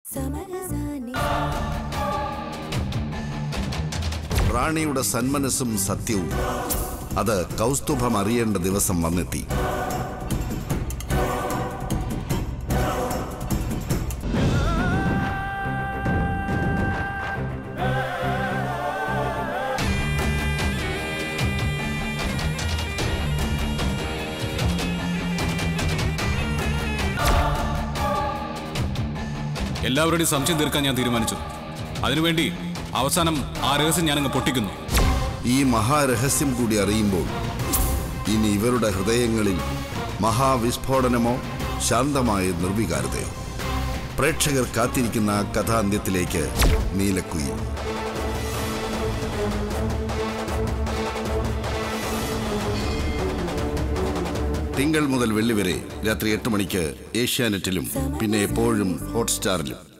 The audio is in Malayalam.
സമരസാനി റാണിയുടെ സന്മനസ്സും സത്യവും അത് കൗസ്തുഭം അറിയേണ്ട ദിവസം വന്നെത്തി എല്ലാവരുടെയും സംശയം തീർക്കാൻ ഞാൻ തീരുമാനിച്ചു അതിനുവേണ്ടി അവസാനം ആ രഹസ്യം ഞാനങ്ങ് പൊട്ടിക്കുന്നു ഈ മഹാരഹസ്യം കൂടി അറിയുമ്പോൾ ഇനി ഇവരുടെ ഹൃദയങ്ങളിൽ മഹാവിസ്ഫോടനമോ ശാന്തമായ നിർവികാരതയോ പ്രേക്ഷകർ കാത്തിരിക്കുന്ന ആ കഥാന്ത്യത്തിലേക്ക് നീലക്കുയിൽ തിങ്കൾ മുതൽ വെള്ളി വരെ രാത്രി എട്ട് മണിക്ക് ഏഷ്യാനെറ്റിലും പിന്നെ എപ്പോഴും ഹോട്ട്സ്റ്റാറിലും